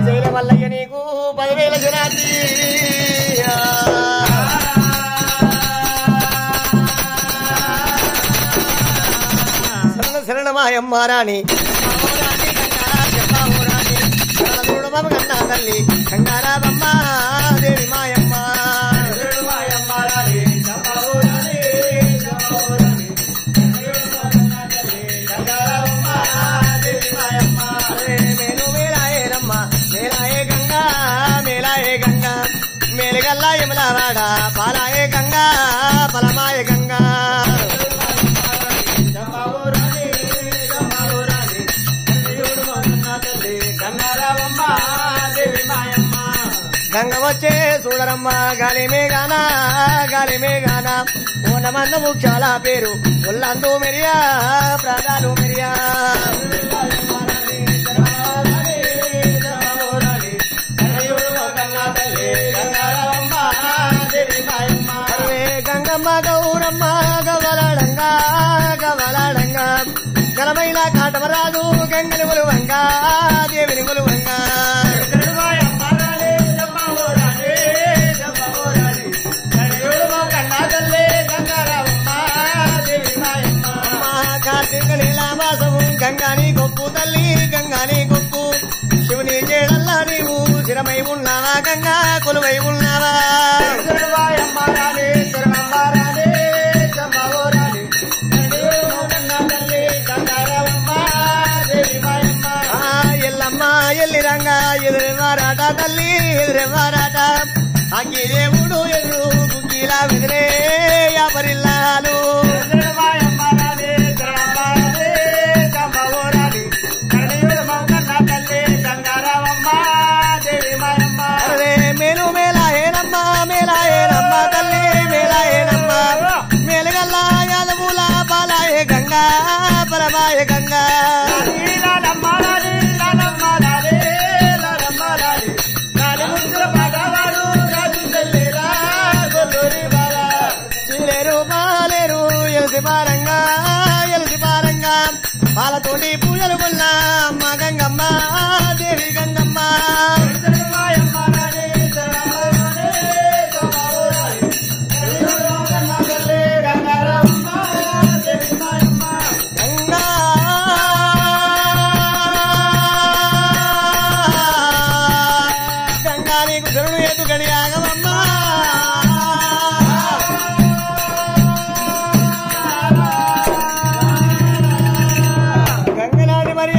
జైల మల్లయ్య నీకు పదివేల జనాతి శరణ శరణమాయమ్మ రాణి తల్లి కంగారాబమ్మ దేవి మాయమ్మ మేలు మేలాయే రమ్మ మేలాయే గంగా మేలాయే గంగా మేలుగల్లా యమలవాడ పాలాయే గంగా పలమాయ గంగా గంగ వచ్చే చూడరమ్మ గాలి మేఘానా గాలి మేఘానా ఓనమన్న ముఖ్యాల పేరు ఒళ్ళందు మెరియా ప్రాణాలు మెరియా అరే గంగమ్మ గౌరమ్మ గవలాడంగా గవలాడంగా గలమైన కాటమరాదు గంగని ములువంగా దేవిని ములువంగా కార్తీక నీలామాసము గంగాని గొప్పు తల్లి గంగాని గొప్పు శివుని చేడల్లా నీవు స్థిరమై ఉన్నావా గంగా కొలువై ఉన్నావా ఆ, ఎల్లమ్మ ఎల్లిరంగా ఎదురెవారాట తల్లి ఎదురెవారాట అగ్గి దేవుడు ఎదురు గుగ్గిలా వెదిరే యాపరిల్లాలు